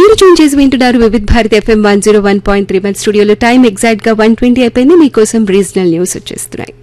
మీరు ట్యూన్ చేసి వింటున్నారు Vividh Bharat FM one zero one point three మన స్టూడియోలో టైం ఎగ్జాక్ట్ గా వన్ ట్వంటీ అయిపోయింది మీకోసం రీజనల్ న్యూస్ వచ్చేస్తున్నాయి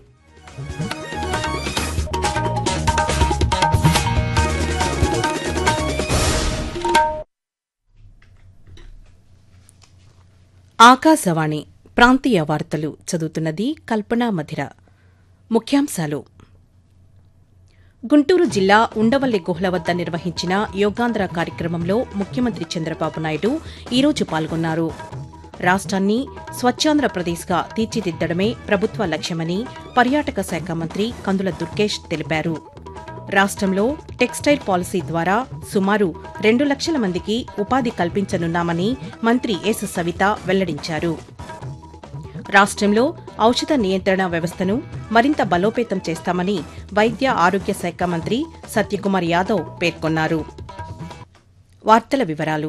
ఆకాశవాణి ప్రాంతీయ వార్తలు చదువుతున్నది కల్పనా మధిర ముఖ్యాంశాలు గుంటూరు జిల్లా ఉండవల్లి గుహల వద్ద నిర్వహించిన యోగాంధ్ర కార్యక్రమంలో ముఖ్యమంత్రి చంద్రబాబు నాయుడు ఈరోజు పాల్గొన్నారు రాష్ట్రాన్ని స్వచ్ఛాంధ్రప్రదేశ్గా తీర్చిదిద్దడమే ప్రభుత్వ లక్ష్యమని పర్యాటక శాఖ మంత్రి కందుల దుర్గేష్ తెలిపారు రాష్ట్రంలో టెక్స్టైల్ పాలసీ ద్వారా సుమారు రెండు లక్షల మందికి ఉపాధి కల్పించనున్నామని మంత్రి ఎస్ సవిత వెల్లడించారు రాష్ట్రంలో ఔషధ నియంత్రణ వ్యవస్థను మరింత బలోపేతం చేస్తామని వైద్య ఆరోగ్య శాఖ మంత్రి సత్యకుమార్ యాదవ్ పేర్కొన్నారు వార్తల వివరాలు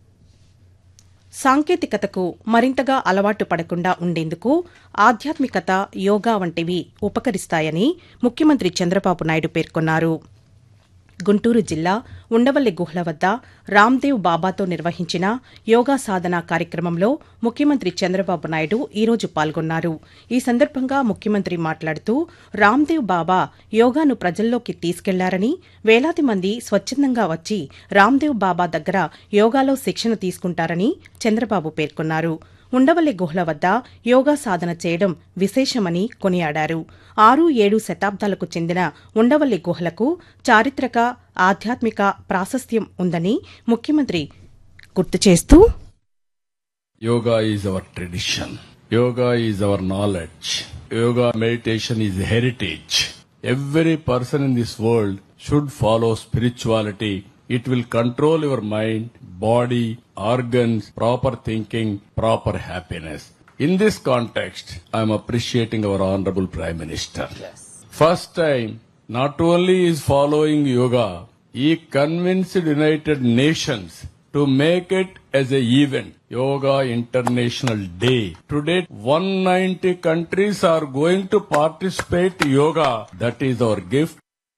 సాంకేతికతకు మరింతగా అలవాటు పడకుండా ఉండేందుకు ఆధ్యాత్మికత యోగా వంటివి ఉపకరిస్తాయని ముఖ్యమంత్రి చంద్రబాబు నాయుడు పేర్కొన్నారు గుంటూరు జిల్లా ఉండవల్లి గుహల వద్ద రామ్దేవ్ బాబాతో నిర్వహించిన యోగా సాధన కార్యక్రమంలో ముఖ్యమంత్రి చంద్రబాబు నాయుడు ఈరోజు పాల్గొన్నారు ఈ సందర్భంగా ముఖ్యమంత్రి మాట్లాడుతూ రామ్దేవ్ బాబా యోగాను ప్రజల్లోకి తీసుకెళ్లారని వేలాది మంది స్వచ్ఛందంగా వచ్చి రామ్దేవ్ బాబా దగ్గర యోగాలో శిక్షణ తీసుకుంటారని చంద్రబాబు పేర్కొన్నారు ఉండవల్లి గుహల వద్ద యోగా సాధన చేయడం విశేషమని కొనియాడారు ఆరు ఏడు శతాబ్దాలకు చెందిన ఉండవల్లి గుహలకు చారిత్రక ఆధ్యాత్మిక ప్రాశస్త్యం ఉందని ముఖ్యమంత్రి గుర్తు చేస్తూ Yoga is our tradition. Yoga is our knowledge. Yoga meditation is heritage. Every person in this world should follow spirituality. It will control your mind, body, organs, proper thinking, proper happiness. In this context, I am appreciating our Honorable Prime Minister. First time, not only is following yoga, he convinced United Nations to make it as a event. Yoga International Day. Today, 190 countries are going to participate yoga. That is our gift.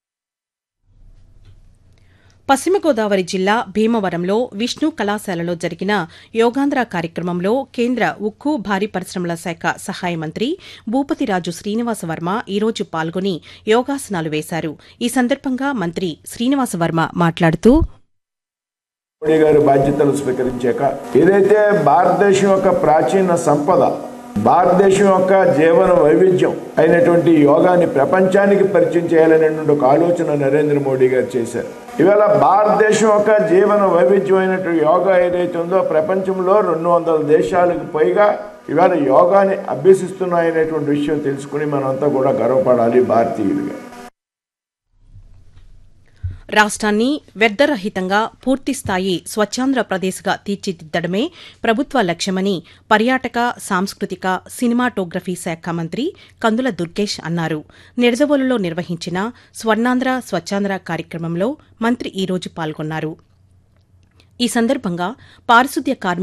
పశ్చిమ గోదావరి జిల్లా భీమవరంలో విష్ణు కళాశాలలో జరిగిన యోగాంధ్ర కార్యక్రమంలో కేంద్ర ఉక్కు భారీ పరిశ్రమల శాఖ సహాయ మంత్రి భూపతిరాజు శ్రీనివాస వర్మ ఈరోజు పాల్గొని యోగాసనాలు వేశారు ఈ సందర్భంగా మంత్రి శ్రీనివాస వర్మ మాట్లాడుతూ మోడీ గారు బాధ్యతలు స్వీకరించాక ఏదైతే భారతదేశం యొక్క ప్రాచీన సంపద భారతదేశం యొక్క జీవన వైవిధ్యం అయినటువంటి యోగాని ప్రపంచానికి పరిచయం చేయాలనేటువంటి ఒక ఆలోచన నరేంద్ర మోడీ గారు చేశారు ఇవాళ భారతదేశం యొక్క జీవన వైవిధ్యం అయినటువంటి యోగా ఏదైతే ఉందో ప్రపంచంలో రెండు వందల దేశాలకు పైగా ఇవాళ యోగాని అభ్యసిస్తున్నాయనేటువంటి విషయం తెలుసుకుని మనంతా కూడా గర్వపడాలి భారతీయులుగా రాష్ట్రాన్ని వ్యర్థరహితంగా పూర్తిస్థాయి స్వచ్ఛాంధ్రప్రదేశ్గా తీర్చిదిద్దడమే ప్రభుత్వ లక్ష్యమని పర్యాటక సాంస్కృతిక సినిమాటోగ్రఫీ శాఖ మంత్రి కందుల దుర్గేష్ అన్నారు నిడదవోలులో నిర్వహించిన స్వర్ణాంధ్ర స్వచ్ఛాంధ్ర కార్యక్రమంలో మంత్రి ఈరోజు పాల్గొన్నారు ఈ సందర్భంగా పారిశుద్ధ్య కార్మి